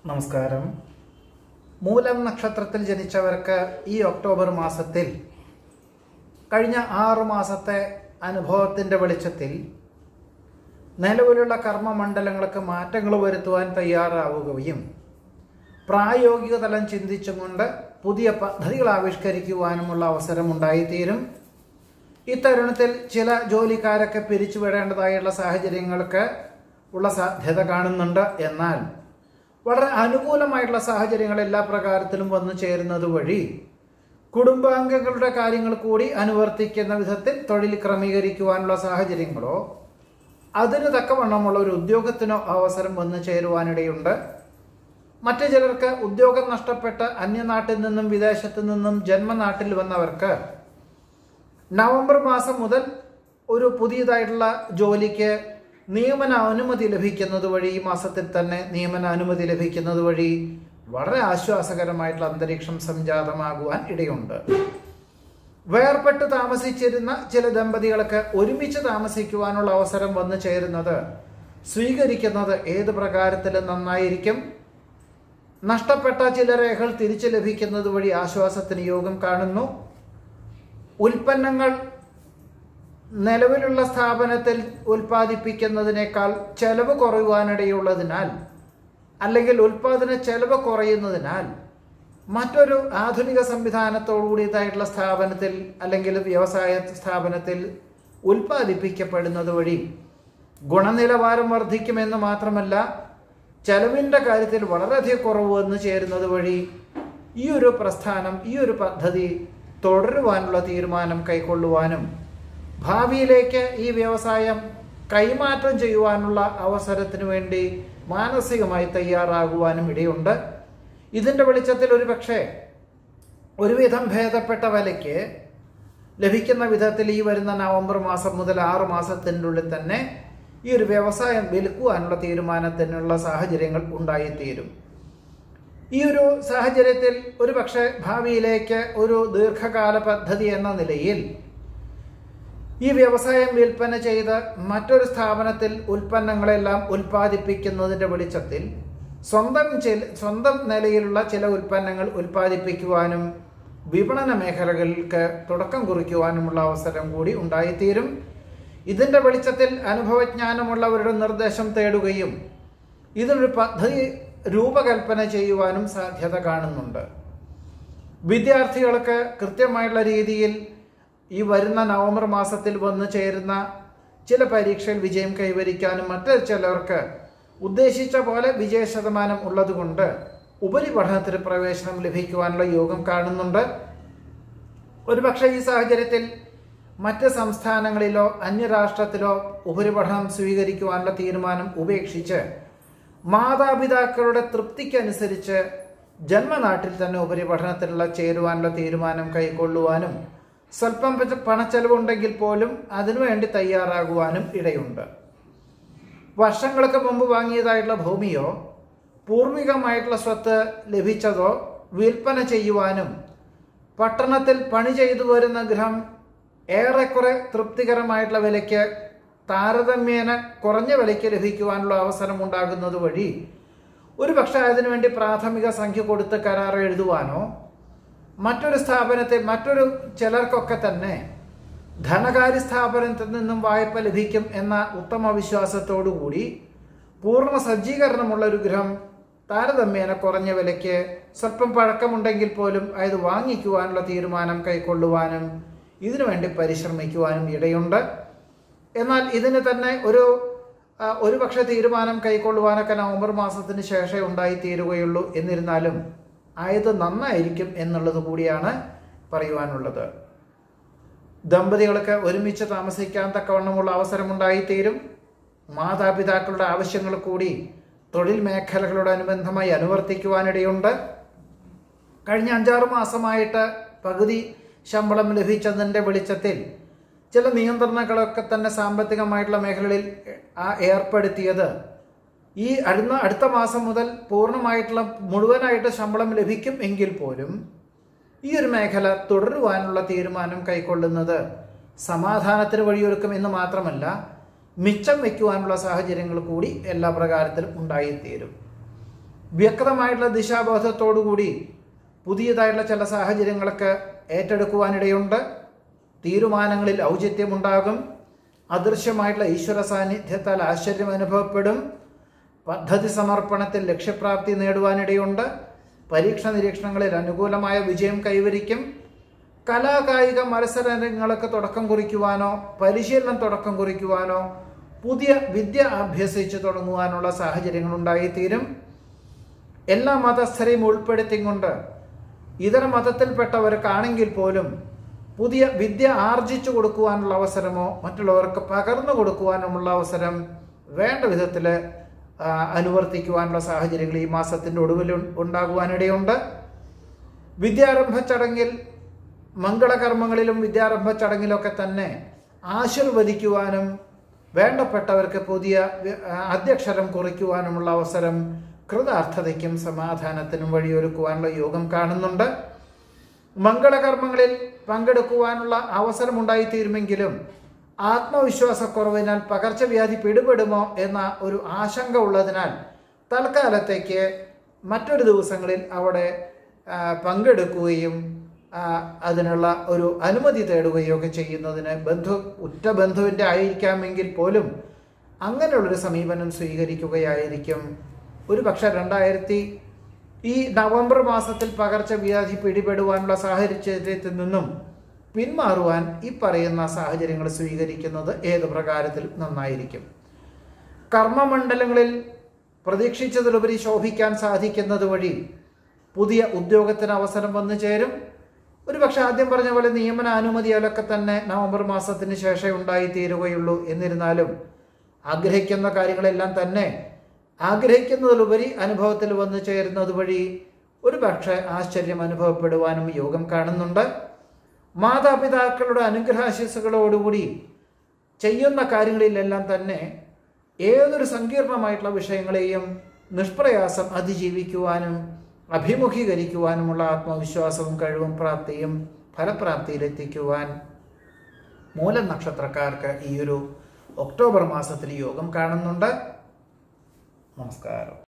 നമസ്കാരം മൂലം നക്ഷത്രത്തിൽ ജനിച്ചവർക്ക് ഈ ഒക്ടോബർ മാസത്തിൽ കഴിഞ്ഞ ആറു മാസത്തെ അനുഭവത്തിൻ്റെ വെളിച്ചത്തിൽ നിലവിലുള്ള കർമ്മമണ്ഡലങ്ങൾക്ക് മാറ്റങ്ങൾ വരുത്തുവാൻ തയ്യാറാവുകയും പ്രായോഗിക തലം ചിന്തിച്ചുകൊണ്ട് പുതിയ പദ്ധതികൾ ആവിഷ്കരിക്കുവാനുമുള്ള അവസരം ഉണ്ടായിത്തീരും ഇത്തരുണത്തിൽ ചില ജോലിക്കാരൊക്കെ പിരിച്ചുവിടേണ്ടതായുള്ള സാഹചര്യങ്ങൾക്ക് ഉള്ള സാധ്യത കാണുന്നുണ്ട് എന്നാൽ വളരെ അനുകൂലമായിട്ടുള്ള സാഹചര്യങ്ങൾ എല്ലാ പ്രകാരത്തിലും വന്നു ചേരുന്നത് വഴി കുടുംബാംഗങ്ങളുടെ കാര്യങ്ങൾ കൂടി അനുവർത്തിക്കുന്ന വിധത്തിൽ തൊഴിൽ ക്രമീകരിക്കുവാനുള്ള സാഹചര്യങ്ങളോ അതിന് തക്കവണ്ണമുള്ള ഒരു ഉദ്യോഗത്തിനോ അവസരം വന്നു ചേരുവാനിടയുണ്ട് മറ്റു ചിലർക്ക് ഉദ്യോഗം നഷ്ടപ്പെട്ട് അന്യനാട്ടിൽ നിന്നും വിദേശത്തു നിന്നും ജന്മനാട്ടിൽ വന്നവർക്ക് നവംബർ മാസം മുതൽ ഒരു പുതിയതായിട്ടുള്ള ജോലിക്ക് നിയമന അനുമതി ലഭിക്കുന്നത് വഴി ഈ മാസത്തിൽ തന്നെ നിയമന അനുമതി ലഭിക്കുന്നത് വഴി വളരെ ആശ്വാസകരമായിട്ടുള്ള അന്തരീക്ഷം സംജാതമാകുവാൻ ഇടയുണ്ട് വേർപെട്ട് താമസിച്ചിരുന്ന ചില ദമ്പതികൾക്ക് ഒരുമിച്ച് താമസിക്കുവാനുള്ള അവസരം വന്നു ചേരുന്നത് സ്വീകരിക്കുന്നത് ഏത് പ്രകാരത്തിലും നന്നായിരിക്കും നഷ്ടപ്പെട്ട ചില രേഖകൾ തിരിച്ചു ലഭിക്കുന്നത് വഴി ആശ്വാസത്തിന് യോഗം കാണുന്നു ഉൽപ്പന്നങ്ങൾ നിലവിലുള്ള സ്ഥാപനത്തിൽ ഉൽപ്പാദിപ്പിക്കുന്നതിനേക്കാൾ ചെലവ് കുറയുവാനിടയുള്ളതിനാൽ അല്ലെങ്കിൽ ഉൽപാദന ചെലവ് കുറയുന്നതിനാൽ മറ്റൊരു ആധുനിക സംവിധാനത്തോടുകൂടിയതായിട്ടുള്ള സ്ഥാപനത്തിൽ അല്ലെങ്കിൽ വ്യവസായ സ്ഥാപനത്തിൽ ഉൽപ്പാദിപ്പിക്കപ്പെടുന്നത് വഴി ഗുണനിലവാരം വർദ്ധിക്കുമെന്ന് മാത്രമല്ല ചെലവിൻ്റെ കാര്യത്തിൽ വളരെയധികം കുറവ് വന്നു ചേരുന്നത് വഴി ഈ ഒരു പ്രസ്ഥാനം ഈ ഒരു പദ്ധതി തുടരുവാനുള്ള തീരുമാനം കൈക്കൊള്ളുവാനും ഭാവിയിലേക്ക് ഈ വ്യവസായം കൈമാറ്റം ചെയ്യുവാനുള്ള അവസരത്തിന് വേണ്ടി മാനസികമായി തയ്യാറാകുവാനും ഇടയുണ്ട് ഇതിൻ്റെ വെളിച്ചത്തിൽ ഒരു പക്ഷേ ഒരുവിധം ഭേദപ്പെട്ട വിലയ്ക്ക് ലഭിക്കുന്ന വിധത്തിൽ ഈ വരുന്ന നവംബർ മാസം മുതൽ ആറു മാസത്തിൻ്റെ ഉള്ളിൽ തന്നെ ഈ ഒരു വ്യവസായം വിൽക്കുവാനുള്ള തീരുമാനത്തിനുള്ള സാഹചര്യങ്ങൾ ഉണ്ടായിത്തീരും ഈ ഒരു സാഹചര്യത്തിൽ ഒരു പക്ഷേ ഭാവിയിലേക്ക് ഒരു ദീർഘകാല പദ്ധതി എന്ന നിലയിൽ ഈ വ്യവസായം വിൽപ്പന ചെയ്ത് മറ്റൊരു സ്ഥാപനത്തിൽ ഉൽപ്പന്നങ്ങളെല്ലാം ഉൽപ്പാദിപ്പിക്കുന്നതിൻ്റെ വെളിച്ചത്തിൽ സ്വന്തം ചില സ്വന്തം നിലയിലുള്ള ചില ഉൽപ്പന്നങ്ങൾ ഉൽപ്പാദിപ്പിക്കുവാനും വിപണന മേഖലകൾക്ക് തുടക്കം കുറിക്കുവാനുമുള്ള അവസരം കൂടി ഉണ്ടായിത്തീരും ഇതിൻ്റെ വെളിച്ചത്തിൽ അനുഭവജ്ഞാനമുള്ളവരുടെ നിർദ്ദേശം തേടുകയും ഇതിനൊരു പദ്ധതി രൂപകൽപ്പന ചെയ്യുവാനും സാധ്യത കാണുന്നുണ്ട് വിദ്യാർത്ഥികൾക്ക് കൃത്യമായുള്ള രീതിയിൽ ഈ വരുന്ന നവംബർ മാസത്തിൽ വന്നു ചേരുന്ന ചില പരീക്ഷയിൽ വിജയം കൈവരിക്കാനും മറ്റ് ചിലർക്ക് ഉദ്ദേശിച്ച പോലെ വിജയ ശതമാനം ഉള്ളതുകൊണ്ട് ഉപരിപഠനത്തിന് പ്രവേശനം ലഭിക്കുവാനുള്ള യോഗം കാണുന്നുണ്ട് ഒരുപക്ഷെ ഈ സാഹചര്യത്തിൽ മറ്റ് സംസ്ഥാനങ്ങളിലോ അന്യരാഷ്ട്രത്തിലോ ഉപരിപഠനം സ്വീകരിക്കുവാനുള്ള തീരുമാനം ഉപേക്ഷിച്ച് മാതാപിതാക്കളുടെ തൃപ്തിക്കനുസരിച്ച് ജന്മനാട്ടിൽ തന്നെ ഉപരിപഠനത്തിനുള്ള ചേരുവാനുള്ള തീരുമാനം കൈക്കൊള്ളുവാനും സ്വല്പം പണച്ചെലവുണ്ടെങ്കിൽ പോലും അതിനുവേണ്ടി തയ്യാറാകുവാനും ഇടയുണ്ട് വർഷങ്ങൾക്ക് മുമ്പ് വാങ്ങിയതായിട്ടുള്ള ഭൂമിയോ പൂർവികമായിട്ടുള്ള സ്വത്ത് ലഭിച്ചതോ വിൽപ്പന ചെയ്യുവാനും പട്ടണത്തിൽ പണി ചെയ്തു വരുന്ന ഗൃഹം ഏറെക്കുറെ തൃപ്തികരമായിട്ടുള്ള വിലയ്ക്ക് താരതമ്യേന കുറഞ്ഞ വിലയ്ക്ക് ലഭിക്കുവാനുള്ള അവസരം ഉണ്ടാകുന്നത് വഴി ഒരു പക്ഷേ അതിനുവേണ്ടി പ്രാഥമിക സംഖ്യ കൊടുത്ത് കരാർ എഴുതുവാനോ മറ്റൊരു സ്ഥാപനത്തെ മറ്റൊരു ചിലർക്കൊക്കെ തന്നെ ധനകാര്യ സ്ഥാപനത്തിൽ നിന്നും വായ്പ ലഭിക്കും എന്ന ഉത്തമ വിശ്വാസത്തോടുകൂടി പൂർണ്ണ സജ്ജീകരണമുള്ള ഒരു ഗൃഹം താരതമ്യേന കുറഞ്ഞ വിലയ്ക്ക് സ്വല്പം പഴക്കമുണ്ടെങ്കിൽ പോലും അത് വാങ്ങിക്കുവാനുള്ള തീരുമാനം കൈക്കൊള്ളുവാനും ഇതിനുവേണ്ടി പരിശ്രമിക്കുവാനും ഇടയുണ്ട് എന്നാൽ ഇതിന് തന്നെ ഒരു ഒരു പക്ഷേ തീരുമാനം കൈക്കൊള്ളുവാനൊക്കെ നവംബർ മാസത്തിന് ശേഷമേ ഉണ്ടായിത്തീരുകയുള്ളൂ എന്നിരുന്നാലും ആയത് നന്നായിരിക്കും എന്നുള്ളത് കൂടിയാണ് പറയുവാനുള്ളത് ദമ്പതികൾക്ക് ഒരുമിച്ച് താമസിക്കാൻ തക്കവണ്ണമുള്ള അവസരമുണ്ടായിത്തീരും മാതാപിതാക്കളുടെ ആവശ്യങ്ങൾ കൂടി തൊഴിൽ മേഖലകളോടനുബന്ധമായി അനുവർത്തിക്കുവാനിടയുണ്ട് കഴിഞ്ഞ അഞ്ചാറ് മാസമായിട്ട് പകുതി ശമ്പളം ലഭിച്ചതിൻ്റെ വെളിച്ചത്തിൽ ചില നിയന്ത്രണങ്ങളൊക്കെ തന്നെ സാമ്പത്തികമായിട്ടുള്ള മേഖലകളിൽ ഏർപ്പെടുത്തിയത് ഈ അടുത്ത അടുത്ത മാസം മുതൽ പൂർണ്ണമായിട്ടുള്ള മുഴുവനായിട്ട് ശമ്പളം ലഭിക്കും എങ്കിൽ പോലും ഈ ഒരു മേഖല തുടരുവാനുള്ള തീരുമാനം കൈക്കൊള്ളുന്നത് സമാധാനത്തിന് വഴിയൊരുക്കും എന്ന് മാത്രമല്ല മിച്ചം വയ്ക്കുവാനുള്ള സാഹചര്യങ്ങൾ കൂടി എല്ലാ പ്രകാരത്തിലും ഉണ്ടായിത്തീരും വ്യക്തമായിട്ടുള്ള ദിശാബോധത്തോടുകൂടി പുതിയതായിട്ടുള്ള ചില സാഹചര്യങ്ങളൊക്കെ ഏറ്റെടുക്കുവാനിടയുണ്ട് തീരുമാനങ്ങളിൽ ഔചിത്യമുണ്ടാകും അദൃശ്യമായിട്ടുള്ള ഈശ്വര സാന്നിധ്യത്താൽ ആശ്ചര്യം അനുഭവപ്പെടും പദ്ധതി സമർപ്പണത്തിൽ ലക്ഷ്യപ്രാപ്തി നേടുവാനിടയുണ്ട് പരീക്ഷ നിരീക്ഷണങ്ങളിൽ അനുകൂലമായ വിജയം കൈവരിക്കും കലാകായിക മത്സരങ്ങൾക്ക് തുടക്കം കുറിക്കുവാനോ പരിശീലനം തുടക്കം കുറിക്കുവാനോ പുതിയ വിദ്യ അഭ്യസിച്ച് തുടങ്ങുവാനുള്ള സാഹചര്യങ്ങൾ ഉണ്ടായിത്തീരും എല്ലാ മതസ്ഥരെയും ഉൾപ്പെടുത്തിക്കൊണ്ട് ഇതര മതത്തിൽപ്പെട്ടവർക്കാണെങ്കിൽ പോലും പുതിയ വിദ്യ ആർജിച്ചു കൊടുക്കുവാനുള്ള അവസരമോ മറ്റുള്ളവർക്ക് പകർന്നു കൊടുക്കുവാനുമുള്ള അവസരം വേണ്ട വിധത്തിൽ അനുവർത്തിക്കുവാനുള്ള സാഹചര്യങ്ങൾ ഈ മാസത്തിൻ്റെ ഒടുവിൽ ഉണ്ടാകുവാനിടയുണ്ട് വിദ്യാരംഭ ചടങ്ങിൽ മംഗളകർമ്മങ്ങളിലും വിദ്യാരംഭ ചടങ്ങിലൊക്കെ തന്നെ ആശീർവദിക്കുവാനും വേണ്ടപ്പെട്ടവർക്ക് പുതിയ അധ്യക്ഷരം കുറിക്കുവാനുമുള്ള അവസരം കൃതാർത്ഥതയ്ക്കും സമാധാനത്തിനും വഴിയൊരുക്കുവാനുള്ള യോഗം കാണുന്നുണ്ട് മംഗളകർമ്മങ്ങളിൽ പങ്കെടുക്കുവാനുള്ള അവസരം ഉണ്ടായിത്തീരുമെങ്കിലും ആത്മവിശ്വാസക്കുറവിനാൽ പകർച്ചവ്യാധി പിടിപെടുമോ എന്ന ഒരു ആശങ്ക ഉള്ളതിനാൽ തൽക്കാലത്തേക്ക് മറ്റൊരു ദിവസങ്ങളിൽ അവിടെ പങ്കെടുക്കുകയും അതിനുള്ള ഒരു അനുമതി തേടുകയോ ഒക്കെ ചെയ്യുന്നതിന് ബന്ധു ഉറ്റ ബന്ധുവിൻ്റെ ആയിരിക്കാമെങ്കിൽ പോലും അങ്ങനെയുള്ളൊരു സമീപനം സ്വീകരിക്കുകയായിരിക്കും ഒരു പക്ഷെ രണ്ടായിരത്തി ഈ നവംബർ മാസത്തിൽ പകർച്ചവ്യാധി പിടിപെടുവാനുള്ള സാഹചര്യത്തിൽ നിന്നും പിന്മാറുവാൻ ഈ പറയുന്ന സാഹചര്യങ്ങൾ സ്വീകരിക്കുന്നത് ഏത് പ്രകാരത്തിൽ നന്നായിരിക്കും കർമ്മമണ്ഡലങ്ങളിൽ പ്രതീക്ഷിച്ചതിലുപരി ശോഭിക്കാൻ സാധിക്കുന്നത് വഴി പുതിയ ഉദ്യോഗത്തിന് അവസരം വന്നു ചേരും ഒരു പക്ഷെ ആദ്യം പറഞ്ഞ പോലെ നിയമന അനുമതികളൊക്കെ തന്നെ നവംബർ മാസത്തിന് ശേഷം ഉണ്ടായിത്തീരുകയുള്ളൂ എന്നിരുന്നാലും ആഗ്രഹിക്കുന്ന കാര്യങ്ങളെല്ലാം തന്നെ ആഗ്രഹിക്കുന്നതിലുപരി അനുഭവത്തിൽ വന്നു ചേരുന്നത് വഴി ഒരു പക്ഷേ ആശ്ചര്യം അനുഭവപ്പെടുവാനും യോഗം കാണുന്നുണ്ട് മാതാപിതാക്കളുടെ അനുഗ്രഹാശിസുകളോടുകൂടി ചെയ്യുന്ന കാര്യങ്ങളിലെല്ലാം തന്നെ ഏതൊരു സങ്കീർണമായിട്ടുള്ള വിഷയങ്ങളെയും നിഷ്പ്രയാസം അതിജീവിക്കുവാനും അഭിമുഖീകരിക്കുവാനുമുള്ള ആത്മവിശ്വാസവും കഴിവും പ്രാപ്തിയും ഫലപ്രാപ്തിയിലെത്തിക്കുവാൻ മൂലം നക്ഷത്രക്കാർക്ക് ഈ ഒരു ഒക്ടോബർ മാസത്തിൽ യോഗം കാണുന്നുണ്ട് നമസ്കാരം